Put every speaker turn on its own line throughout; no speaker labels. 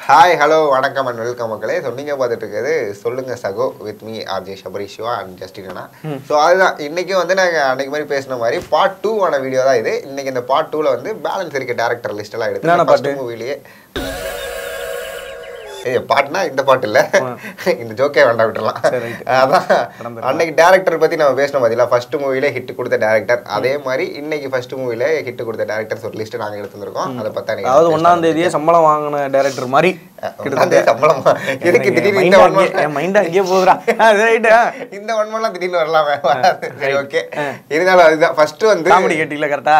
Hi hello வணக்கம் and welcome மக்களே so நீங்கள் பார்த்துட்டு இருக்கிறது சொல்லுங்க சகோ with me RJ Sabari Siva and Justina so அதுதான் இன்னைக்கு வந்து நாங்கள் அன்னைக்கு மாதிரி பேசின மாதிரி பார்ட் டூ ஆன வீடியோ தான் இது இன்னைக்கு இந்த பார்ட் டூவில் வந்து பேலன்ஸ் இருக்க டேரக்டர் லிஸ்ட் எல்லாம்
என்னென்ன
எடுத்து ஃபர்ஸ்ட்
பாட்டு?
மூவிலேயே ஏய் பாட்டுனா இந்த பாட்டு இல்ல இந்த ஜோக்கே வேண்டாம் விட்டுறலாம்
சரி, right.
அதான்
கடந்துடலாம்.
அன்னைக்கு டேரக்டர் பத்தி நம்ம பேசணும் பாத்தீங்களா ஃபர்ஸ்ட் மூவில ஹிட் கொடுத்த டேரக்டர் அதே மாதிரி இன்னைக்கு ஃபர்ஸ்ட் மூவில ஹிட் கொடுத்த டேரக்டர்ஸ் ஒரு லிஸ்ட் நாங்க எடுத்துருக்கோம் அதை பத்தி அன்னைக்கு
அதாவது
பேசலாம்.
ஒன்னாம் தேதியே சம்பளம் வாங்கின டைரக்டர் மாதிரி
ஒண்ணாம் தேதி சம்பளமா எதுக்கு
எனக்கு
திடீர்னு
mind
இந்த
அங்கேயே-
ஒன்
என் மைண்ட் அங்கேயே போகுதுடா ரைட்
இந்த ஒன்மெல்லாம் திடீர்னு வரலாமே வராது. சரி ஓகே இருந்தாலும் அதுதான் ஃபர்ஸ்ட் வந்து
காமெடி கேட்டீங்களா கரெக்டா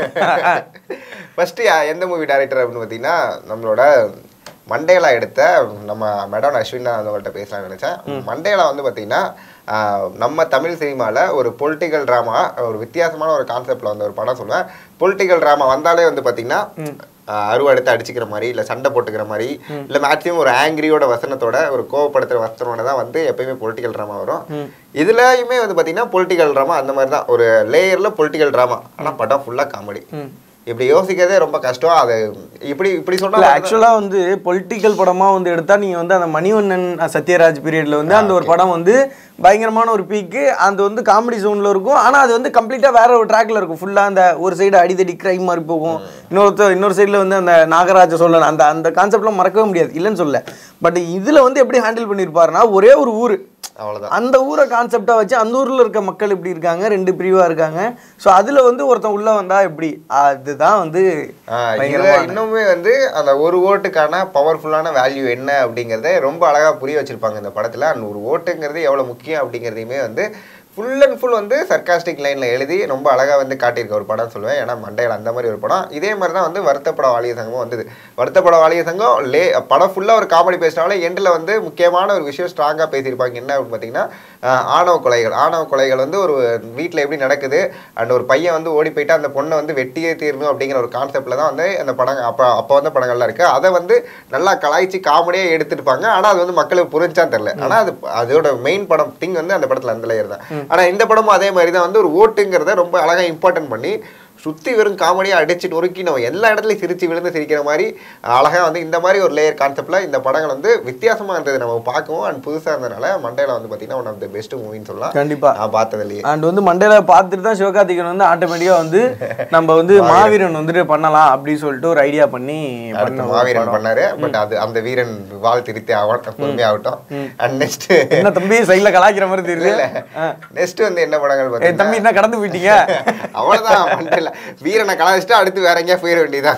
ஃபர்ஸ்ட் எந்த மூவி டைரக்டர் அப்படின்னு பார்த்தீங்கன்னா நம்மளோட மண்டேலா எடுத்த நம்ம மேடம் அஸ்வின் தான் அவங்கள்ட்ட பேசலாம்னு நினைச்சேன் மண்டேலா வந்து பார்த்தீங்கன்னா ஆஹ், நம்ம தமிழ் சினிமாவில் ஒரு பொலிட்டிக்கல் ட்ராமா ஒரு வித்தியாசமான ஒரு கான்செப்டில் வந்த ஒரு படம் சொல்லுவேன் பொலிட்டிக்கல் ட்ராமா வந்தாலே வந்து பார்த்தீங்கன்னா ஆஹ், அருவெடுத்து அடிச்சுக்கிற மாதிரி இல்லை சண்டை போட்டுக்கிற மாதிரி இல்லை மேக்ஸிமம் ஒரு ஆங்கிரியோட வசனத்தோட ஒரு கோவப்படுத்துகிற வசனோட தான் வந்து எப்பயுமே பொலிட்டிக்கல் ட்ராமா வரும் இதுலயுமே வந்து பார்த்தீங்கன்னா பொலிட்டிக்கல் ட்ராமா அந்த மாதிரி தான் ஒரு லேயரில் பொலிட்டிக்கல் ட்ராமா ஆனால் படம் ஃபுல்லாக காமெடி இப்படி யோசிக்கிறதே ரொம்ப கஷ்டம் அது இப்படி இப்படி
இல்ல
சொன்னா
ஆக்சுவலா வந்து பொலிட்டிக்கல் படமா வந்து எடுத்தா நீங்க வந்து அந்த மணிவண்ணன் அஹ், சத்யராஜ் பீரியட்ல வந்து அந்த ஒரு படம் வந்து பயங்கரமான ஒரு பீக்கு அந்த வந்து காமெடி ஜோன்ல இருக்கும் ஆனா அது வந்து கம்ப்ளீட்டா வேற ஒரு ட்ராக்ல இருக்கும் ஃபுல்லா அந்த ஒரு சைடு அடிதடி கிரைம் மாதிரி போகும் இன்னொருத்தர் இன்னொரு சைடுல வந்து அந்த நாகராஜ சொல்லணும் அந்த அந்த கான்செப்ட்லாம் மறக்கவே முடியாது இல்லைன்னு சொல்ல பட் இதுல வந்து எப்படி ஹேண்டில் பண்ணியிருப்பாருன்னா ஒரே ஒரு ஊர்
அவ்வளவுதான்
அந்த ஊரை கான்செப்டா வச்சு அந்த ஊர்ல இருக்க மக்கள் இப்படி இருக்காங்க ரெண்டு பிரிவா இருக்காங்க ஸோ அதுல வந்து ஒருத்தன் உள்ள வந்தா எப்படி அதுதான் வந்து
ஆஹ் இதுல
பயங்கரமான-
இன்னுமே வந்து அந்த ஒரு ஓட்டுக்கான பவர்ஃபுல்லான வேல்யூ என்ன அப்படிங்கறத ரொம்ப அழகா புரிய வச்சிருப்பாங்க இந்த படத்துல அந்த ஒரு ஓட்டுங்கிறது எவ்வளவு முக்கியம் அப்படிங்கிறதையுமே வந்து ஃபுல் அண்ட் ஃபுல் வந்து சர்க்காஸ்டிக் லைன்ல எழுதி ரொம்ப அழகா வந்து காட்டியிருக்க ஒரு படம் சொல்லுவேன் ஏன்னா மண்டையில் அந்த மாதிரி ஒரு படம் இதே மாதிரி தான் வந்து வருத்தப்பட வாலிய சங்கமும் வந்தது வருத்தப்பட வாலிய சங்கம் லே படம் ஃபுல்லா ஒரு காமெடி பேசினாலும் எண்டில் வந்து முக்கியமான ஒரு விஷயம் ஸ்ட்ராங்கா பேசியிருப்பாங்க என்ன அப்படின்னு பார்த்தீங்கன்னா ஆஹ் ஆணவ கொலைகள் ஆணவ கொலைகள் வந்து ஒரு வீட்டில் எப்படி நடக்குது அண்ட் ஒரு பையன் வந்து ஓடி போயிட்டு அந்த பொண்ணை வந்து வெட்டியே தீரணும் அப்படிங்கிற ஒரு கான்செப்ட்ல தான் வந்து அந்த படம் அப்போ அப்போ வந்த படங்கள்லாம் இருக்கு அதை வந்து நல்லா கலாய்ச்சி காமெடியாக எடுத்துருப்பாங்க ஆனால் அது வந்து மக்களுக்கு புரிஞ்சான்னு தெரில ஆனால் அது அதோட மெயின் படம் திங் வந்து அந்த படத்தில் அந்த லேயர் தான் ஆனால் இந்த படமும் அதே மாதிரி தான் வந்து ஒரு ஓட்டுங்கிறத ரொம்ப அழகாக இம்பார்ட்டன்ட் பண்ணி சுற்றி வெறும் காமெடியாக அடிச்சு நொறுக்கி நம்ம எல்லா இடத்துலையும் சிரிச்சு விழுந்து சிரிக்கிற மாதிரி அழகாக வந்து இந்த மாதிரி ஒரு லேயர் கான்செப்டில் இந்த படங்கள் வந்து வித்தியாசமாக இருந்தது நம்ம பார்க்கவும் அண்ட் புதுசாக இருந்ததுனால மண்டையில் வந்து பார்த்தீங்கன்னா ஒன் ஆஃப் த பெஸ்ட் மூவின்னு சொல்லலாம்
கண்டிப்பா
நான் பார்த்ததுலையே
அண்ட் வந்து மண்டேல பார்த்துட்டு தான் சிவகார்த்திகேயன் வந்து ஆட்டோமேட்டிக்கா வந்து நம்ம வந்து மாவீரன் வந்துட்டு பண்ணலாம் அப்படின்னு சொல்லிட்டு ஒரு ஐடியா பண்ணி
அடுத்து
பண்ண ஒரு
மாவீரன்
படம்.
பண்ணாரு பட் அது அந்த வீரன் வாழ் திருத்தி ஆகட்டும் பொறுமையாகட்டும் அண்ட் நெக்ஸ்ட்
என்ன தம்பி சைட்ல கலாய்க்கிற மாதிரி தெரியுது
இல்ல நெக்ஸ்ட் வந்து என்ன படங்கள்
ஏய்,
பார்த்தீங்கன்னா
தம்பி என்ன கடந்து போயிட்டீங்க
அவ்வளவுதான் மண்டல வீரனை கலாச்சிட்டு அடுத்து வேற எங்கேயா போயிட வேண்டியதான்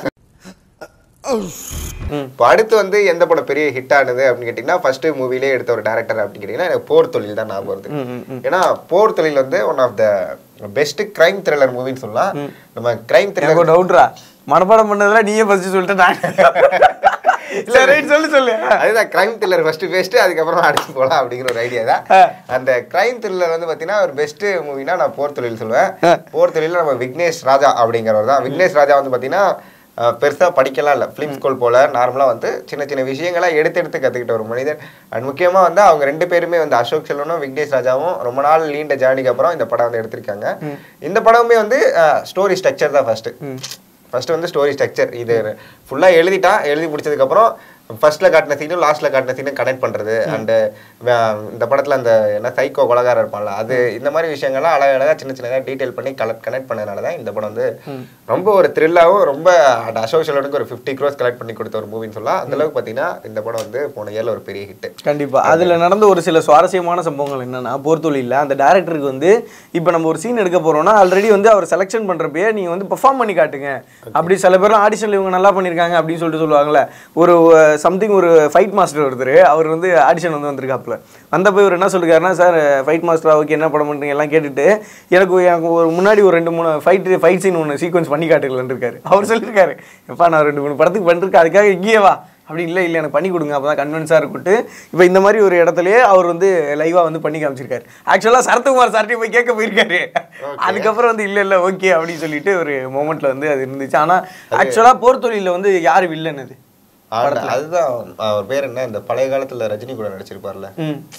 இப்போ அடுத்து வந்து எந்த படம் பெரிய ஹிட் ஆனது அப்படின்னு கேட்டிங்கன்னா ஃபர்ஸ்ட் மூவிலே எடுத்த ஒரு டேரக்டர் அப்படின்னு கேட்டிங்கன்னா எனக்கு போர் தொழில் தான் ஞாபகம் வருது
ம், ம், ம்.
ஏன்னா போர் தொழில் வந்து one of the best crime thriller மூவின்னு சொல்லலாம் நம்ம கிரைம்
எனக்கு
த்ரில்லர்
ஒரு டவுட்ரா மனப்பாடம் பண்ணதுல நீயே ஃபர்ஸ்ட் சொல்லிட்டு நான் இல்ல ரைட் சொல்லு சொல்லு
அதுதான் கிரைம் த்ரில்லர் ஃபர்ஸ்ட் பெஸ்ட் அதுக்கப்புறம் அடுத்து போகலாம் அப்படிங்கிற ஒரு ஐடியா தான்
ஆ.
அந்த கிரைம் த்ரில்லர் வந்து பார்த்தீங்கன்னா ஒரு பெஸ்ட் மூவினா நான் போர் தொழில் சொல்லுவேன்
ஆ.
போர் தொழில நம்ம விக்னேஷ் ராஜா அப்படிங்கிறவர் தான் விக்னேஷ் ராஜா வந்து பார்த்தீங்கன்னா அஹ், பெருசா படிக்கலாம் இல்லை ஃபிலிம் ஸ்கூல் போல நார்மலா வந்து சின்ன சின்ன விஷயங்களை எடுத்து எடுத்து கத்துக்கிட்ட ஒரு மனிதர் அண்ட் முக்கியமா வந்து அவங்க ரெண்டு பேருமே வந்து அசோக் செல்வனும் விக்னேஷ் ராஜாவும் ரொம்ப நாள் நீண்ட ஜேர்னிக்கு அப்புறம் இந்த படம் வந்து எடுத்திருக்காங்க இந்த படமுமே வந்து ஸ்டோரி ஸ்ட்ரக்சர் தான் ஃபர்ஸ்ட் ஃபர்ஸ்ட் வந்து ஸ்டோரி ஸ்ட்ரக்சர் இது ஃபுல்லா எழுதிட்டான் எழுதி முடிச்சதுக்கு அப்புறம் ஃபர்ஸ்ட்ல காட்டின சீனும் லாஸ்ட்ல காட்டின சீனும் கனெக்ட் பண்றது அண்ட் இந்த படத்துல அந்த என்ன சைக்கோ கொலகாரம் இருப்பான்ல அது இந்த மாதிரி விஷயங்கள்லாம் அழகழகா சின்ன சின்னதா டீடைல் பண்ணி கலெக்ட் கனெக்ட் பண்ணதுனால தான் இந்த படம் வந்து ரொம்ப ஒரு த்ரில்லாவும் ரொம்ப அந்த அசோக் செல்வனுக்கு ஒரு ஃபிஃப்டி க்ரோஸ் கலெக்ட் பண்ணி கொடுத்த ஒரு மூவின்னு சொல்லலாம் அந்த அளவுக்கு பார்த்தீங்கன்னா இந்த படம் வந்து போன இயர்ல ஒரு பெரிய ஹிட்
கண்டிப்பா அதுல நடந்த ஒரு சில சுவாரஸ்யமான சம்பவங்கள் என்னன்னா போர்த்தொழில அந்த டேரக்டருக்கு வந்து இப்போ நம்ம ஒரு சீன் எடுக்க போறோம்னா ஆல்ரெடி வந்து அவர் செலெக்ஷன் பண்றப்பயே நீங்க வந்து பெர்ஃபார்ம் பண்ணி காட்டுங்க அப்படி சில பேர்லாம் ஆடிஷன்ல இவங்க நல்லா பண்ணிருக்காங்க அப்படின்னு சொல்லிட்டு சொல்லுவாங்கல்ல ஒரு சம்திங் ஒரு ஃபைட் மாஸ்டர் ஒருத்தர் அவர் வந்து ஆடிஷன் வந்து வந்திருக்காப்புல வந்தப்போ இவர் என்ன சொல்லிருக்காருன்னா சார் ஃபைட் மாஸ்டர் ஓகே என்ன படம் பண்ணுறீங்க எல்லாம் கேட்டுட்டு எனக்கு எனக்கு ஒரு முன்னாடி ஒரு ரெண்டு மூணு ஃபைட் ஃபைட் சீன் ஒன்று சீக்வன்ஸ் பண்ணி காட்டுங்களான்னு இருக்காரு அவர் சொல்லியிருக்காரு எப்பா நான் ரெண்டு மூணு படத்துக்கு பண்ணிருக்கேன் அதுக்காக இங்கேயே வா அப்படி இல்லை இல்லை எனக்கு பண்ணி கொடுங்க அப்போ தான் கன்வின்ஸாக இருக்குட்டு இப்போ இந்த மாதிரி ஒரு இடத்துலயே அவர் வந்து லைவாக வந்து பண்ணி காமிச்சிருக்காரு ஆக்சுவலாக சரத்குமார் சார்ட்டையும் போய் கேட்க போயிருக்காரு அதுக்கப்புறம் வந்து இல்லை இல்லை ஓகே அப்படின்னு சொல்லிட்டு ஒரு மொமெண்ட்ல வந்து அது இருந்துச்சு ஆனால் ஆக்சுவலாக போர் தொழிலில் வந்து யார் வில்லன் அது
அதுதான் அவர் பேர் என்ன இந்த பழைய காலத்துல ரஜினி கூட நடிச்சிருப்பார்ல
ம்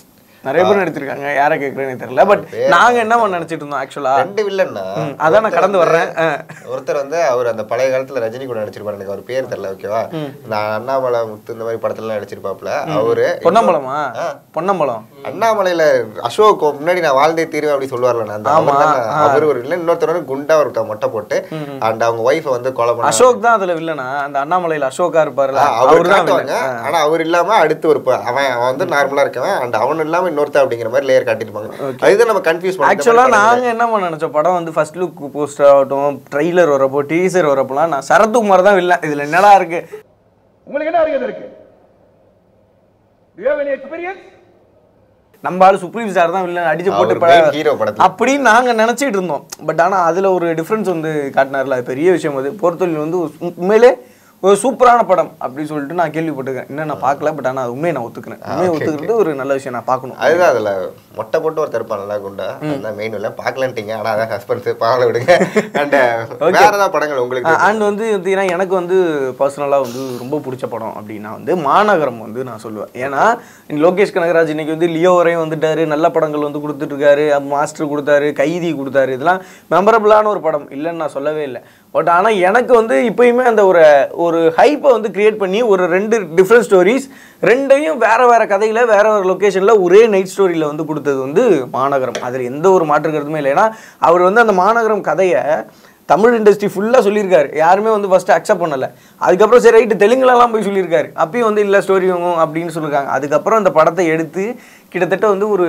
நிறைய பேர் நடிச்சிருக்காங்க யாரை கேட்குறேன்னு தெரியல பட் நாங்க என்ன பண்ண நினைச்சிட்டு இருந்தோம் ஆக்சுவலா
ரெண்டு வில்லன்னா
அதான் நான் கடந்து வர்றேன் ஆ.
ஒருத்தர் வந்து அவர் அந்த பழைய காலத்துல ரஜினி கூட நடிச்சிருப்பாரு எனக்கு அவர் பேர் தெரியல ஓகேவா நான் அண்ணாமலை முத்து இந்த மாதிரி படத்துல எல்லாம் நடிச்சிருப்பாப்ல அவரு
பொன்னம்பலமா பொன்னம்பலம்
அண்ணாமலையில அசோக் முன்னாடி நான் வாழ்ந்தே தீருவேன் அப்படி சொல்லுவார்ல அந்த அவர் தான் அவர் ஒரு இல்லை இன்னொருத்தர் வந்து குண்டா ஒருத்தர் மொட்டை போட்டு அண்ட் அவங்க ஒய்ஃபை வந்து கொலை பண்ண
அசோக் தான் அதுல வில்லனா அந்த அண்ணாமலையில அசோகா இருப்பாருல
அவர்
அவர் தான்
காட்டுவாங்க ஆனா அவர் இல்லாம அடுத்து ஒரு ப- அவன் அவன் வந்து நார்மலா இருக்கவன் அண்ட் அவன் இல்லாம இன்னொருத்தன் அப்படிங்கிற மாதிரி லேயர் காட்டியிருப்பாங்க அதுதான் நம்ம கன்ஃபியூஸ்
ஆக்சுவலா நாங்க என்ன பண்ண நினைச்சோம் படம் வந்து ஃபர்ஸ்ட் லுக் போஸ்டர் ஆகட்டும் ட்ரைலர் வரப்போ டீசர் வரப்போலாம் நான் சரத்குமார் தான் வில்லன் இதுல என்னடா இருக்கு
உங்களுக்கு என்ன அறிகிறது இருக்கு Do you have any experience?
நம்ம ஆளு சுப்ரீம் சார் தான் வில்லன் அடிச்சு
அவர்
போட்டு
main
ப-
hero படத்துல.
அப்படின்னு நாங்க நினைச்சிட்டு இருந்தோம் பட் ஆனா அதுல ஒரு டிஃபரன்ஸ் வந்து காட்டினார்ல அது பெரிய விஷயம் அது பொறுத்தொழில் வந்து உண்மையிலே ஒரு சூப்பரான படம் அப்படின்னு சொல்லிட்டு நான் கேள்விப்பட்டிருக்கேன் இன்னும் நான் பார்க்கல பட் ஆனா அது உண்மையை நான் ஒத்துக்கிறேன் உண்மையை ஒத்துக்கிறது ஒரு நல்ல விஷயம் நான் பார்க்கணும்
அதுதான் அதுல மொட்டை போட்டு ஒருத்தர் இருப்பான் நல்லா குண்டா அதுதான் மெயின் இல்லை பார்க்கலன்ட்டீங்க ஆனா அதான் சஸ்பென்ஸ் பாவல விடுங்க அண்ட் வேற ஏதாவது படங்கள் உங்களுக்கு
அண்ட் வந்து பார்த்தீங்கன்னா எனக்கு வந்து பர்சனலாக வந்து ரொம்ப பிடிச்ச படம் அப்படின்னா வந்து மாநகரம் வந்து நான் சொல்லுவேன் ஏன்னா லோகேஷ் கனகராஜ் இன்னைக்கு வந்து லியோ வரையும் வந்துட்டாரு நல்ல படங்கள் வந்து கொடுத்துட்டு இருக்காரு மாஸ்டர் கொடுத்தாரு கைதி கொடுத்தாரு இதெல்லாம் மெமரபிளான ஒரு படம் இல்லைன்னு நான் சொல்லவே இல்லை பட் ஆனால் எனக்கு வந்து இப்பயுமே அந்த ஒரு ஒரு ஹைப்பை வந்து கிரியேட் பண்ணி ஒரு ரெண்டு டிஃப்ரெண்ட் ஸ்டோரிஸ் ரெண்டையும் வேற வேற கதையில வேற வேற லொக்கேஷனில் ஒரே நைட் ஸ்டோரியில் வந்து கொடுத்தது வந்து மாநகரம் அதில் எந்த ஒரு மாற்று கருத்துமே இல்லை ஏன்னா அவர் வந்து அந்த மாநகரம் கதையை தமிழ் இண்டஸ்ட்ரி ஃபுல்லாக சொல்லியிருக்காரு யாருமே வந்து ஃபஸ்ட்டு அக்செப்ட் பண்ணலை அதுக்கப்புறம் சரி ரைட்டு தெலுங்குலலாம் போய் சொல்லியிருக்காரு அப்பயும் வந்து இல்லை ஸ்டோரி அப்படின்னு சொல்லியிருக்காங்க அதுக்கப்புறம் அந்த படத்தை எடுத்து கிட்டத்தட்ட வந்து ஒரு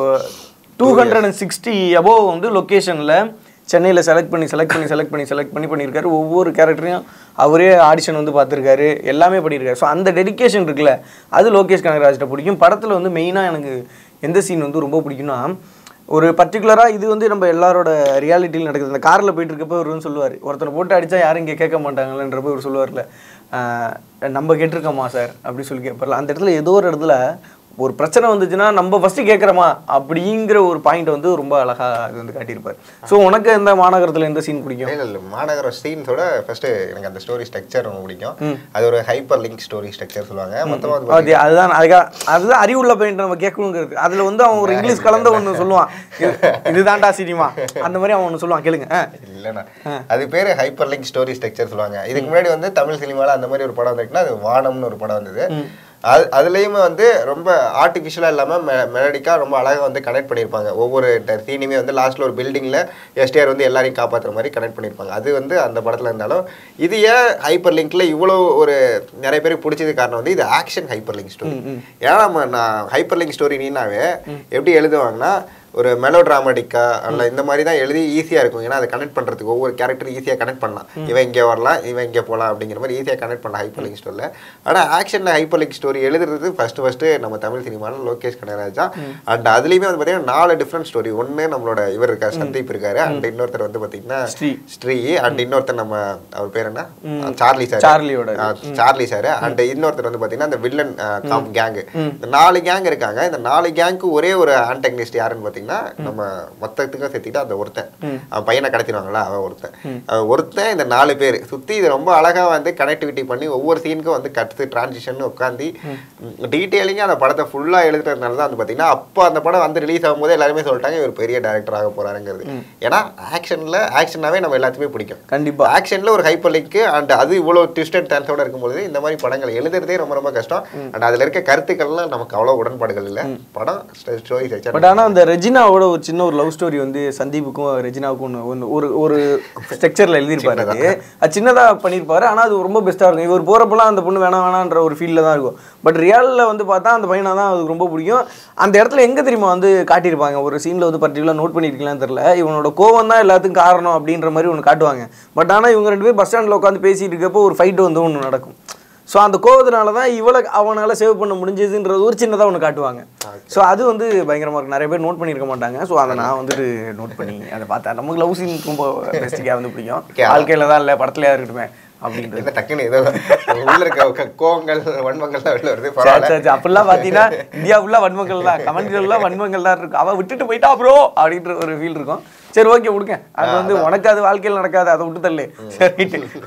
two hundred and sixty above வந்து லொக்கேஷனில் சென்னையில் செலக்ட் பண்ணி செலக்ட் பண்ணி செலக்ட் பண்ணி செலக்ட் பண்ணி பண்ணியிருக்காரு ஒவ்வொரு கேரக்டரையும் அவரே ஆடிஷன் வந்து பார்த்துருக்காரு எல்லாமே பண்ணியிருக்காரு ஸோ அந்த டெடிகேஷன் இருக்குல்ல அது லோகேஷ் கனகராஜ்கிட்ட பிடிக்கும் படத்தில் வந்து மெயினாக எனக்கு எந்த சீன் வந்து ரொம்ப பிடிக்கும்னா ஒரு பர்டிகுலராக இது வந்து நம்ம எல்லாரோட ரியாலிட்டியில் நடக்குது இந்த காரில் போயிட்டு இருக்கப்போ இவர் வந்து சொல்லுவார் ஒருத்தனை போட்டு அடித்தா யாரும் இங்கே கேட்க மாட்டாங்களன்றப்போ இவர் சொல்லுவார்ல ஆஹ் நம்ம கேட்டிருக்கோமா சார் அப்படி சொல்லி கேட்பார்ல அந்த இடத்துல ஏதோ ஒரு இடத்துல ஒரு பிரச்சனை வந்துச்சுன்னா நம்ம ஃபஸ்ட்டு கேட்குறோமா அப்படிங்கிற ஒரு பாயிண்ட் வந்து ரொம்ப அழகாக இது வந்து காட்டியிருப்பார் ஸோ உனக்கு இந்த மாநகரத்தில் எந்த சீன் பிடிக்கும்
இல்ல இல்ல மாநகர சீன்ஸோட ஃபர்ஸ்ட் எனக்கு அந்த ஸ்டோரி ஸ்ட்ரக்சர் ரொம்ப பிடிக்கும் அது ஒரு ஹைப்பர் லிங்க் ஸ்டோரி ஸ்ட்ரக்சர் சொல்லுவாங்க மொத்தமா வந்து
அது அதுதான் அதுக்காக அதுதான் அறிவுள்ள பையன் நம்ம கேட்கணுங்கிறது அதில் வந்து அவன் ஒரு இங்கிலீஷ் கலந்த ஒன்று சொல்லுவான் இது- இதுதான்டா சினிமா அந்த மாதிரி அவன் ஒன்று சொல்லுவான் கேளுங்க ஆ.
இல்லைண்ணா அது பேரு ஹைப்பர் லிங்க் ஸ்டோரி ஸ்ட்ரக்சர் சொல்லுவாங்க இதுக்கு முன்னாடி வந்து தமிழ் சினிமால அந்த மாதிரி ஒரு படம் வந்துருக்குன்னா அது வானம்னு ஒரு படம் வந்தது அது அதுலேயுமே வந்து ரொம்ப ஆர்டிஃபிஷியலாக இல்லாமல் மெ மெலடிக்காக ரொம்ப அழகாக வந்து கனெக்ட் பண்ணியிருப்பாங்க ஒவ்வொரு சீனுமே வந்து லாஸ்ட்டில் ஒரு பில்டிங்கில் எஸ்டிஆர் வந்து எல்லாரையும் காப்பாற்றுற மாதிரி கனெக்ட் பண்ணியிருப்பாங்க அது வந்து அந்த படத்தில் இருந்தாலும் இது ஏன் ஹைப்பர் லிங்க்ல இவ்வளோ ஒரு நிறைய பேருக்கு பிடிச்சது காரணம் வந்து இது ஆக்ஷன் ஹைப்பர் லிங்க் ஸ்டோரி ஏன்னா நம்ம நான் ஹைப்பர் லிங்க் ஸ்டோரினாவே எப்படி எழுதுவாங்கன்னா ஒரு மெலோ ட்ராமாட்டிக்கா அல்ல இந்த மாதிரி தான் எழுதி ஈஸியாக இருக்கும் ஏன்னா அதை கனெக்ட் பண்ணுறதுக்கு ஒவ்வொரு கேரக்டர் ஈஸியாக கனெக்ட் பண்ணலாம் இவன் இங்கே வரலாம் இவன் இங்கே போகலாம் அப்படிங்கிற மாதிரி ஈஸியாக கனெக்ட் பண்ணலாம் ஹைப்பர் லிங்க் ஸ்டோரியில் ஆனால் ஆக்ஷனில் ஹைப்பர் லிங்க் ஸ்டோரி எழுதுறது ஃபஸ்ட்டு ஃபஸ்ட்டு நம்ம தமிழ் சினிமாவில் லோகேஷ் கனகராஜ் தான் அண்ட் அதுலேயுமே வந்து பார்த்தீங்கன்னா நாலு டிஃப்ரெண்ட் ஸ்டோரி ஒன்று நம்மளோட இவர் இருக்கார் சந்தீப் இருக்காரு அண்ட் இன்னொருத்தர் வந்து பார்த்தீங்கன்னா
ஸ்ரீ.
ஸ்ரீ அண்ட் இன்னொருத்தர் நம்ம அவர் பேர் என்ன சார்லி சார்
சார்லியோட
ஆ, சார்லி சார் அண்ட் இன்னொருத்தர் வந்து பாத்தீங்கன்னா இந்த வில்லன் கேங் இந்த நாலு கேங் இருக்காங்க இந்த நாலு கேங்க்கு ஒரே ஒரு ஆன்டகனிஸ்ட் யாருன்னு பாத்தீங்கன்னா நம்ம மொத்தத்துக்கும் சேர்த்துக்கிட்டு அந்த ஒருத்தன் அவன் பையனை கடத்திடுவாங்களா அவன் ஒருத்தன் அவன் ஒருத்தன் இந்த நாலு பேர் சுத்தி இது ரொம்ப அழகா வந்து கனெக்டிவிட்டி பண்ணி ஒவ்வொரு சீனுக்கும் வந்து கத்து டிரான்சிஷன் உட்காந்து டீட்டெயிலிங்காக அந்த படத்தை ஃபுல்லா எழுதுறதுனால தான் வந்து பாத்தீங்கன்னா அப்போ அந்த படம் வந்து ரிலீஸ் ஆகும்போது எல்லாருமே சொல்லிட்டாங்க இவர் பெரிய டேரக்டர் ஆக போறாருங்கிறது ஏன்னா ஆக்ஷன்ல ஆக்ஷனாவே நம்ம எல்லாத்துக்குமே பிடிக்கும்
கண்டிப்பா
ஆக்ஷன்ல ஒரு ஹைப்பர் லிங்க் அண்ட் அது இவ்வளவு ட்விஸ்ட் அண்ட் டர்ன்ஸோட இருக்கும்போது இந்த மாதிரி படங்கள் எழுதுறதே ரொம்ப ரொம்ப கஷ்டம் அண்ட் அதுல இருக்க கருத்துக்கள்லாம் நமக்கு அவ்வளவு உடன்பாடுகள் இல்ல படம் ஸ்டோரி
பட் ஆனால் அந்த ரெஜினாவோட ஒரு சின்ன ஒரு லவ் ஸ்டோரி வந்து சந்தீப்புக்கும் ரெஜினாவுக்கும் ஒன்று ஒன்று ஒரு ஒரு ஸ்ட்ரக்சரில் எழுதியிருப்பாரு அது அது சின்னதாக பண்ணியிருப்பாரு ஆனால் அது ரொம்ப பெஸ்ட்டாக இருக்கும் இவர் போகிறப்பெல்லாம் அந்த பொண்ணு வேணாம் வேணான்ற ஒரு ஃபீலில் தான் இருக்கும் பட் ரியாலில் வந்து பார்த்தா அந்த பையனை தான் அதுக்கு ரொம்ப பிடிக்கும் அந்த இடத்துல எங்கே தெரியுமா வந்து காட்டியிருப்பாங்க ஒரு சீனில் வந்து பர்டிகுலர் நோட் பண்ணியிருக்கீங்களான்னு தெரியல இவனோட கோவம் தான் எல்லாத்துக்கும் காரணம் அப்படின்ற மாதிரி ஒன்று காட்டுவாங்க பட் ஆனால் இவங்க ரெண்டு பேரும் பஸ் ஸ்டாண்டில் உட்காந்து பேசிட்டு இருக்கப்போ ஒரு ஃபைட் வந்து ஒன்று நடக்கும் ஸோ அந்த கோவத்தினால தான் இவளை அவனால சேவ் பண்ண முடிஞ்சதுன்றது ஒரு சின்னதாக ஒன்று காட்டுவாங்க ஸோ அது வந்து பயங்கரமாக இருக்கும் நிறைய பேர் நோட் பண்ணியிருக்க மாட்டாங்க ஸோ அதை நான் வந்துட்டு நோட் பண்ணி அதை பார்த்தேன் நமக்கு லவ் சீன் ரொம்ப பெஸ்டிக்காக வந்து பிடிக்கும்
Okay.
வாழ்க்கையில் தான் இல்லை படத்துலையா இருக்கட்டுமே அப்படின்றது
என்ன டக்குன்னு ஏதோ உள்ள இருக்க க- கோவங்கள் வன்மங்கள் தான் வெளில வருது
சரி,
பரவாயில்ல
சரி, சரி. அப்படிலாம் பார்த்தீங்கன்னா இந்தியா ஃபுல்லாக வன்மங்கள் தான் கமெண்ட்லாம் வன்மங்கள் தான் இருக்கும் அவள் விட்டுட்டு போயிட்டா ப்ரோ அப்படின்ற ஒரு ஃபீல் இருக்கும் சரி ஓகே விடுங்க அது வந்து உனக்கு அது வாழ்க்கையில் நடக்காது அதை விட்டு தள்ளு சரிட்டு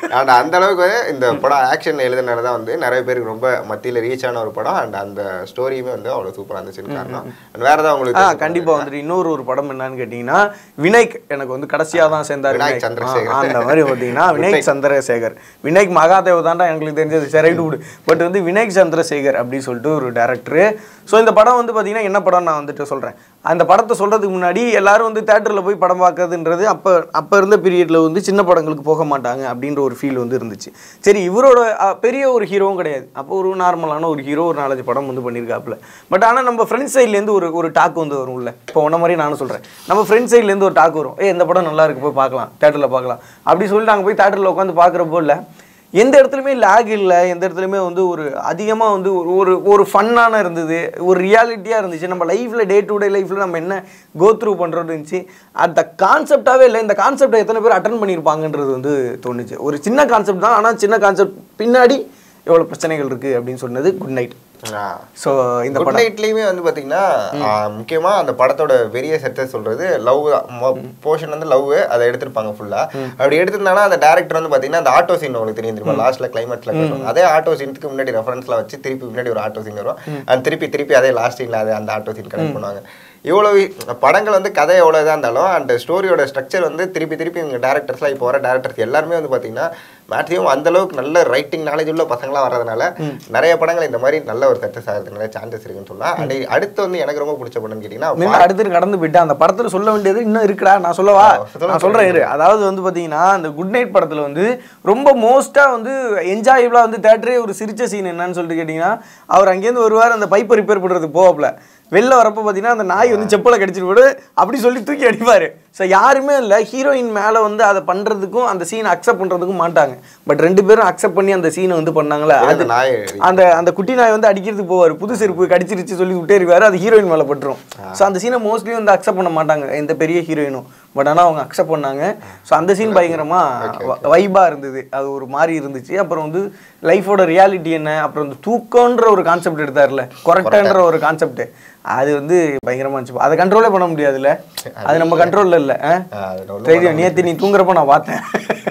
அண்ட் அந்த அளவுக்கு வந்து இந்த படம் ஆக்ஷன் எழுதுனது தான் வந்து நிறைய பேருக்கு ரொம்ப மத்தியில ரீச் ஆன ஒரு படம் அண்ட் அந்த ஸ்டோரியுமே வந்து அவ்வளவு சூப்பரா இருந்துச்சுன்னு காரணம் And வேற ஏதாவது
ஆ
உங்களுக்கு தெரிஞ்ச
கண்டிப்பா வந்துட்டு இன்னொரு ஒரு படம் என்னன்னு கேட்டீங்கன்னா விநாயக் எனக்கு வந்து கடைசியா தான் சேர்ந்தார்
விநாயக்
விநாயக்.
சந்திரசேகர்.
ஆ, அந்த மாதிரி பார்த்தீங்கன்னா விநாயக் சந்திரசேகர் விநாயக் மகாதேவ் தான்டா எங்களுக்கு தெரிஞ்சது சரி ரைட்டு விடு பட் வந்து விநாயக் சந்திரசேகர் அப்படின்னு சொல்லிட்டு ஒரு டேரக்டர் ஸோ இந்த படம் வந்து பார்த்தீங்கன்னா என்ன படம் நான் வந்துட்டு சொல்றேன் அந்த படத்தை சொல்றதுக்கு முன்னாடி எல்லாரும் வந்து தேட்டரில் போய் படம் பார்க்கறதுன்றது அப்போ அப்போ இருந்த பீரியட்ல வந்து சின்ன படங்களுக்கு போக மாட்டாங்க அப்படின்ற ஒரு ஃபீல் வந்து இருந்துச்சு சரி இவரோட அ, பெரிய ஒரு ஹீரோவும் கிடையாது அப்போ ஒரு நார்மலான ஒரு ஹீரோ ஒரு நாலஞ்சு படம் வந்து பண்ணியிருக்காப்புல பட் ஆனால் நம்ம ஃப்ரெண்ட்ஸ் சைட்லேருந்து ஒரு ஒரு டாக் வந்து வரும்ல இப்போ உன்ன மாதிரி நானும் சொல்கிறேன் நம்ம ஃப்ரெண்ட்ஸ் சைட்லேருந்து ஒரு டாக் வரும் ஏ இந்த படம் நல்லா இருக்கு போய் பார்க்கலாம் தேட்டரில் பார்க்கலாம் அப்படி சொல்லிட்டு நாங்கள் போய் தேட்டரில் உட்காந்து பார்க்குறப்போ இல்லை எந்த இடத்துலையுமே லேக் இல்லை எந்த இடத்துலையுமே வந்து ஒரு அதிகமாக வந்து ஒரு ஒரு ஒரு ஃபன்னான இருந்தது ஒரு ரியாலிட்டியாக இருந்துச்சு நம்ம லைஃப்பில் டே டு டே லைஃப்பில் நம்ம என்ன கோ த்ரூ பண்ணுறது இருந்துச்சு அந்த கான்செப்டாகவே இல்லை இந்த கான்செப்டை எத்தனை பேர் அட்டன் பண்ணியிருப்பாங்கன்றது வந்து தோணுச்சு ஒரு சின்ன கான்செப்ட் தான் ஆனால் சின்ன கான்செப்ட் பின்னாடி எவ்வளோ பிரச்சனைகள் இருக்குது அப்படின்னு சொன்னது குட் நைட்
ஆ.
ஸோ இந்த
குட்
படம்
நைட்லயுமே வந்து பாத்தீங்கன்னா ஆ, முக்கியமா அந்த படத்தோட பெரிய செட்டை சொல்றது லவ் போர்ஷன் வந்து லவ் அதை எடுத்திருப்பாங்க ஃபுல்லா அப்படி எடுத்திருந்தாலும் அந்த டேரக்டர் வந்து பாத்தீங்கன்னா அந்த ஆட்டோ சீன் உங்களுக்கு தெரியும் தெரியுமா லாஸ்ட்ல கிளைமேட்ஸ்ல அதே ஆட்டோ சீனுக்கு முன்னாடி ரெஃபரன்ஸ்ல வச்சு திருப்பி முன்னாடி ஒரு ஆட்டோ சீன் வரும் and திருப்பி திருப்பி அதே லாஸ்ட் சீன்ல அதே அந்த ஆட்டோ சீன் கனெக்ட் பண்ணுவாங்க இவ்வளவு படங்கள் வந்து கதை எவ்வளோ இதாக இருந்தாலும் அந்த ஸ்டோரியோட ஸ்ட்ரக்சர் வந்து திருப்பி திருப்பி இவங்க டேரக்டர்ஸ்லாம் இப்போ வர டேரக்டர்ஸ் எல்லாருமே வந்து பார்த்தீங்கன்னா மேக்ஸிமம் அந்த அளவுக்கு நல்ல ரைட்டிங் நாலேஜ் உள்ள பசங்களாம் வர்றதுனால நிறைய படங்கள் இந்த மாதிரி நல்ல ஒரு சக்ஸஸ் ஆகிறதுக்கு நிறைய சான்சஸ் இருக்குன்னு சொல்லலாம் அண்ட் அடுத்து வந்து எனக்கு ரொம்ப பிடிச்ச படம்னு கேட்டிங்கன்னா
நின்று அடுத்து கடந்து போயிட்டு அந்த படத்துல சொல்ல வேண்டியது இன்னும் இருக்குடா நான் சொல்லவா
சொல்லுங்க,
நான் சொல்றேன் இரு அதாவது வந்து பாத்தீங்கன்னா அந்த குட் நைட் படத்துல வந்து ரொம்ப மோஸ்டா வந்து என்ஜாயபிளா வந்து தேட்டரே ஒரு சிரிச்ச சீன் என்னன்னு சொல்லிட்டு கேட்டீங்கன்னா அவர் அங்கேருந்து வருவார் அந்த பைப்பை ரிப்பேர் பண்றதுக்கு போவாப்ல வெளில வரப்போ பார்த்தீங்கன்னா அந்த நாய் வந்து செப்பலை கடிச்சிட்டு போடு அப்படி சொல்லி தூக்கி அடிப்பாரு ஸோ யாருமே இல்லை ஹீரோயின் மேலே வந்து அதை பண்ணுறதுக்கும் அந்த சீனை அக்செப்ட் பண்ணுறதுக்கும் மாட்டாங்க பட் ரெண்டு பேரும் அக்செப்ட் பண்ணி அந்த சீனை வந்து பண்ணாங்களே அது
அந்த நாய்
அந்த அந்த குட்டி நாய் வந்து அடிக்கிறதுக்கு போவார் புது செருப்பு கடிச்சிருச்சு சொல்லி விட்டேருவாரு அது ஹீரோயின் மேலே பட்டுரும் ஸோ அந்த சீனை மோஸ்ட்லி வந்து அக்செப்ட் பண்ண மாட்டாங்க எந்த பெரிய ஹீரோயினும் பட் ஆனால் அவங்க அக்செப்ட் பண்ணாங்க ஸோ அந்த சீன் பயங்கரமாக வைபாக இருந்தது அது ஒரு மாதிரி இருந்துச்சு அப்புறம் வந்து லைஃபோட ரியாலிட்டி என்ன அப்புறம் இந்த தூக்கம்ன்ற ஒரு கான்செப்ட் எடுத்தார்ல கொரட்டான்ற ஒரு கான்செப்ட் அது வந்து பயங்கரமா இருந்துச்சு அதை கண்ட்ரோலே பண்ண முடியாதுல்ல அது நம்ம கண்ட்ரோல்ல இல்லை
ஆ, அது ஒண்ணும்
தெரியும் நேத்து நீ தூங்குறப்ப நான் பார்த்தேன்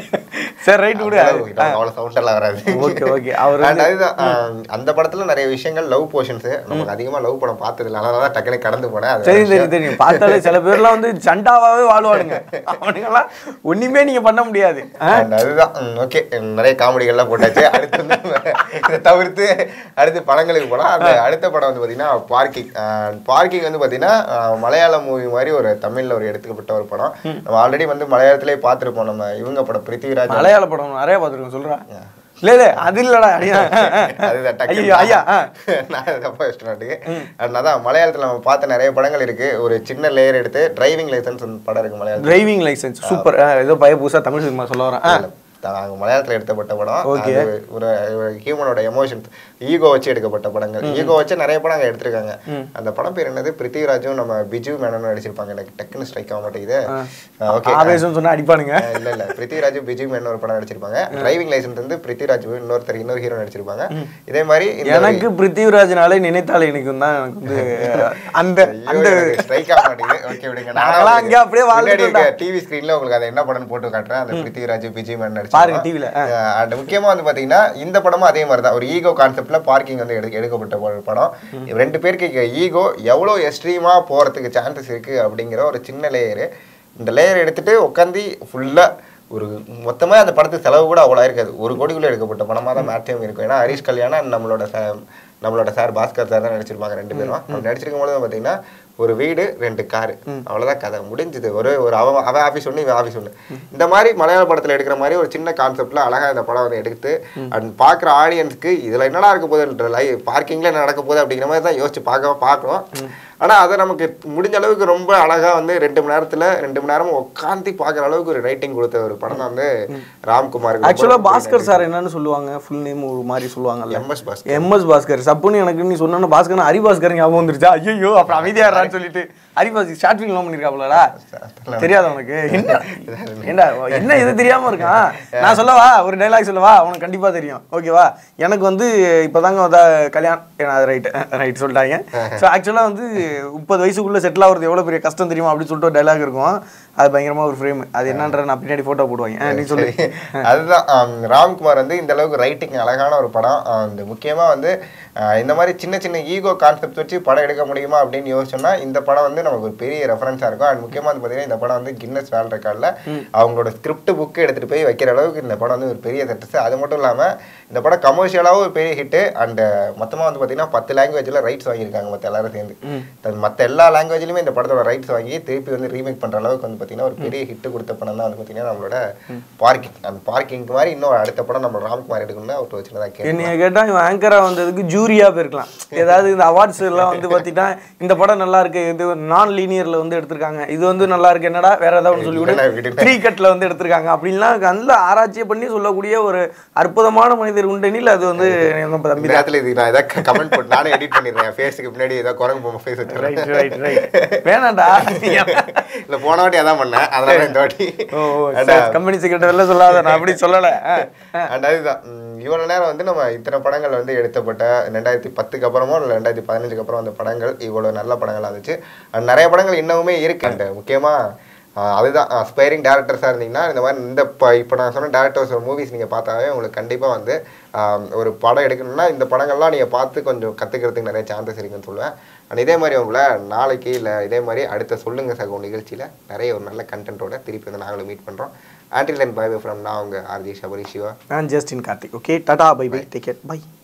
சரி ரைட் விடு
அவ்வளோ சவுண்ட் எல்லாம் வராது
ஓகே ஓகே அவர்
And அதுதான் ஆஹ், அந்த படத்துல நிறைய விஷயங்கள் லவ் போர்ஷன்ஸ் நமக்கு அதிகமா லவ் படம் பார்த்தது இல்லை அதனால தான் டக்குனு கடந்து போனேன் அது
தெரியும் தெரியும் தெரியும் பார்த்தாலே சில பேர்லாம் வந்து சண்டாவாவே வாழ்வானுங்க அவனுங்கெல்லாம் ஒண்ணுமே நீங்க பண்ண முடியாது ஆ?
And அதுதான் ஓகே நிறைய காமெடிகள்லாம் போட்டாச்சு அடுத்து வந்து இதை தவிர்த்து அடுத்து படங்களுக்கு போனால் அந்த அடுத்த படம் வந்து பார்த்தீங்கன்னா பார்க்கிங் பார்க்கிங் வந்து பார்த்தீங்கன்னா ஆஹ், மலையாள மூவி மாதிரி ஒரு தமிழில் ஒரு எடுத்துக்கப்பட்ட ஒரு படம் நம்ம ஆல்ரெடி வந்து மலையாளத்திலே பார்த்துருப்போம் நம்ம இவங்க படம் பிருத்திவிராஜ்
மலையாள படம் நிறைய பார்த்துருக்கேன் சொல்றா இல்ல இல்ல அது இல்லடா அடியா
அதுதான் டக்குனு
ஐயோ ஐயா ஆ.
நான் அதை தப்பா வச்சுட்டேன் அதான் மலையாளத்துல நம்ம பார்த்த நிறைய படங்கள் இருக்கு ஒரு சின்ன லேயர் எடுத்து டிரைவிங் லைசன்ஸ் படம் இருக்கு மலையாளத்துல
டிரைவிங் லைசென்ஸ் சூப்பர் ஏதோ பய புதுசா தமிழ் சினிமா சொல்ல வரேன் ஆ.
நாங்க மலையாளத்துல எடுத்தப்பட்ட படம்
Okay.
அது ஒரு ஹியூமனோட எமோஷன்ஸ் ஈகோ வச்சு எடுக்கப்பட்ட படங்கள் ஈகோ வச்சு நிறைய படம் அங்க எடுத்திருக்காங்க அந்த படம் பேர் என்னது பிருத்திவிராஜும் நம்ம பிஜு மேனனும் நடிச்சிருப்பாங்க எனக்கு டக்குன்னு ஸ்ட்ரைக் ஆக மாட்டேங்குது ஓகே
ஆவேசம் சொன்னா அடிப்பானுங்க
இல்ல இல்ல பிருத்திவிராஜ் பிஜு மேனன் ஒரு படம் நடிச்சிருப்பாங்க டிரைவிங் லைசன்ஸ் வந்து பிருத்திவிராஜ் இன்னொருத்தர் இன்னொரு ஹீரோ நடிச்சிருப்பாங்க இதே மாதிரி இந்த
எனக்கு பிருத்திவிராஜ்னாலே நினைத்தாலே எனக்கு தான் எனக்கு வந்து அந்த அந்த
ஸ்ட்ரைக் ஆக மாட்டேங்குது ஓகே விடுங்க
நாங்கெல்லாம் அங்கே அப்படியே வாழ்ந்துட்டோம்டா.
டிவி ஸ்கிரீன்ல உங்களுக்கு அதை என்ன படம்னு போட்டு காட்டுறேன் அந்த பிருத்திவிராஜ் விஜய் மேன்
பாருங்க TV ல, ஆ.
அண்ட் முக்கியமா வந்து பாத்தீங்கன்னா இந்த படமும் அதே மாதிரி தான் ஒரு ஈகோ கான்செப்ட்ல பார்க்கிங் வந்து எடுக்க எடுக்கப்பட்ட ஒரு படம் ரெண்டு பேருக்கு ஈகோ எவ்வளவு எக்ஸ்ட்ரீமா போறதுக்கு சான்சஸ் இருக்கு அப்படிங்கிற ஒரு சின்ன லேயரு இந்த லேயர் எடுத்துட்டு உட்காந்து ஃபுல்லா ஒரு மொத்தமா அந்த படத்துக்கு செலவு கூட அவ்வளோ இருக்காது ஒரு கோடிக்குள்ள எடுக்கப்பட்ட படமா தான் மேக்ஸிமம் இருக்கும் ஏன்னா ஹரிஷ் கல்யாணம் and நம்மளோட ச- நம்மளோட சார் பாஸ்கர் சார் தான் நடிச்சிருப்பாங்க ரெண்டு பேரும் அப்படி நடிச்சிருக்கும் போது பார்த்தீங்கன்னா ஒரு வீடு ரெண்டு காரு அவ்வளவுதான் கதை முடிஞ்சது ஒரு ஒரு அவன் அவன் ஆஃபீஸ் ஒன்று இவன் ஆஃபீஸ் ஒன்று இந்த மாதிரி மலையாள படத்துல எடுக்கிற மாதிரி ஒரு சின்ன கான்செப்ட்ல அழகா இந்த படம் வந்து எடுத்து அண்ட் பார்க்குற ஆடியன்ஸ்க்கு இதுல என்னடா இருக்க போகுதுன்ற லை பார்க்கிங்ல என்ன நடக்க போகுது அப்படிங்கிற மாதிரி தான் யோசிச்சு பார்க்க பார்க்கணும் ஆனா அதை நமக்கு முடிஞ்ச அளவுக்கு ரொம்ப அழகா வந்து ரெண்டு மணி நேரத்துல ரெண்டு மணி நேரம் உட்காந்து பார்க்குற அளவுக்கு ஒரு ரைட்டிங் கொடுத்த ஒரு படம் தான் வந்து ராம்குமார்
ஆக்சுவலா பாஸ்கர் சார் என்னன்னு சொல்லுவாங்க ஃபுல் நேம் ஒரு மாதிரி சொல்லுவாங்கல்ல
எம்எஸ் பாஸ்கர்
எம்எஸ் பாஸ்கர் சப்புன்னு எனக்கு நீ சொன்னோன்னு பாஸ்கர் ஹரிபாஸ்கர் ஞாபகம் வந்துருச்சா ஐயோ அப்புறம் அமைதியாடுறான்னு சொல்லிட்டு ஹரிபாஸ் ஷார்ட் ஃபிலிம்லாம் பண்ணிருக்காப்லடா தெரியாத உனக்கு என்ன ஏண்டா என்ன இது தெரியாம இருக்கான் நான் சொல்லவா ஒரு டைலாக் சொல்லவா உனக்கு கண்டிப்பா தெரியும் ஓகேவா எனக்கு வந்து இப்போதாங்க வந்து கல்யாணம் அது ரைட் ரைட் சொல்லிட்டாங்க ஸோ ஆக்சுவலாக வந்து முப்பது வயசுக்குள்ள செட்டில் ஆகுறது எவ்வளோ பெரிய கஷ்டம் தெரியுமா அப்படின்னு சொல்லிட்டு ஒரு டைலாக் இருக்கும் அது பயங்கரமா ஒரு ஃப்ரேம் அது என்னன்ற நான் பின்னாடி ஃபோட்டோ போடுவாங்க ஆ, நீ சொல்லு
அதுதான் ஆம், ராம்குமார் வந்து இந்த அளவுக்கு ரைட்டிங் அழகான ஒரு படம் அந்த முக்கியமா வந்து ஆஹ், இந்த மாதிரி சின்ன சின்ன ஈகோ கான்செப்ட் வச்சு படம் எடுக்க முடியுமா அப்படின்னு யோசிச்சோம்னா இந்த படம் வந்து நமக்கு ஒரு பெரிய ரெஃபரன்ஸாக இருக்கும் அண்ட் முக்கியமாக வந்து பார்த்தீங்கன்னா இந்த படம் வந்து கின்னஸ் வேர்ல்ட் ரெக்கார்டில் அவங்களோட ஸ்கிரிப்ட் புக்கு எடுத்துகிட்டு போய் வைக்கிற அளவுக்கு இந்த படம் வந்து ஒரு பெரிய சக்ஸஸ் அது மட்டும் இல்லாமல் இந்த படம் கமர்ஷியலாகவும் ஒரு பெரிய ஹிட்டு அண்ட் மொத்தமாக வந்து பார்த்தீங்கன்னா பத்து லாங்குவேஜில் ரைட்ஸ் வாங்கியிருக்காங்க மற்ற எல்லாரும் சேர்ந்து மற்ற எல்லா லாங்குவேஜ்லையுமே இந்த படத்தோட ரைட்ஸ் வாங்கி திருப்பி வந்து ரீமேக் பண்ணுற அளவுக்கு வந்து பார்த்தீங்கன்னா ஒரு பெரிய ஹிட் கொடுத்த படம் தான் வந்து பார்த்தீங்கன்னா நம்மளோட பார்க்கிங் அந்த பார்க்கிங்க்கு மாதிரி இன்னும் அடுத்த படம் நம்ம ராம்குமார் எடுக்கணும்னு அவர் வச்சுட்டு தான் கேட்கணும்
என்னைய கேட்டா இவன் ஆங்கரா வந்ததுக்கு ஜூரியா போயிருக்கலாம் ஏதாவது இந்த அவார்ட்ஸ் எல்லாம் வந்து பாத்தீங்கன்னா இந்த படம் நல்லா இருக்கு இது நான் லீனியர்ல வந்து எடுத்திருக்காங்க இது வந்து நல்லா இருக்கு என்னடா வேற ஏதாவது ஒன்று சொல்லி
இல்லைண்ணா,
விடு
விடுண்ணா.
த்ரீ கட்ல வந்து எடுத்திருக்காங்க அப்படின்லாம் நல்ல ஆராய்ச்சியை பண்ணி சொல்லக்கூடிய ஒரு அற்புதமான மனிதர் உண்டெனில் அது வந்து நம்ம
இந்த
தம்பி தான்
நேரத்தில் இது நான் ஏதாவது கமெண்ட் போட்டு நானே எடிட் பண்ணிடுறேன் ஃபேஸுக்கு பின்னாடி ஏதாவது குரங்கு பொம்மை ஃபேஸ்
ரைட்
வச்சுருக்கேன்
ரைட் ரைட் வேணாண்டா
இல்ல போன வாட்டி அதான் பண்ணேன் அதனால இந்த வாட்டி
ஓ கம்பெனி செக்ரட்டரில சொல்லாத நான் அப்படி சொல்லல ஆ, ஆ.
அண்ட் அதுதான் ம், இவ்வளவு நேரம் வந்து நம்ம இத்தனை படங்கள் வந்து எடுத்தப்பட்ட ரெண்டாயிரத்தி பத்துக்கு அப்புறமோ இல்லை ரெண்டாயிரத்தி பதினஞ்சுக்கு அப்புறம் அந்த படங்கள் இவ்வளவு நல்ல படங்களா இருந்துச்சு அண்ட் நிறைய படங்கள் இன்னமுமே இருக்கு அண்ட் முக்கியமா ஆஹ், அதுதான் ஸ்பைரிங் டேரக்டர்ஸாக இருந்தீங்கன்னா இந்த மாதிரி இந்த இப்போ நான் சொன்ன டேரக்டர்ஸ் மூவிஸ் நீங்கள் பார்த்தாவே உங்களுக்கு கண்டிப்பாக வந்து ஆஹ், ஒரு படம் எடுக்கணும்னா இந்த படங்கள்லாம் நீங்கள் பார்த்து கொஞ்சம் கற்றுக்கிறதுக்கு நிறைய சான்சஸ் இருக்குன்னு சொல்லுவேன் அண்ட் இதே மாதிரி உங்களை நாளைக்கு இல்லை இதே மாதிரி அடுத்த சொல்லுங்க சகோ நிகழ்ச்சியில் நிறைய ஒரு நல்ல கண்டென்ட்டோட திருப்பி வந்து நாங்களும் மீட் பண்ணுறோம் ஆண்டில் அண்ட் பை பை ஃப்ரம் நான் உங்கள் ஆர்ஜி சபரி சிவா
நான் Justin Karthik okay tata bye bye take care by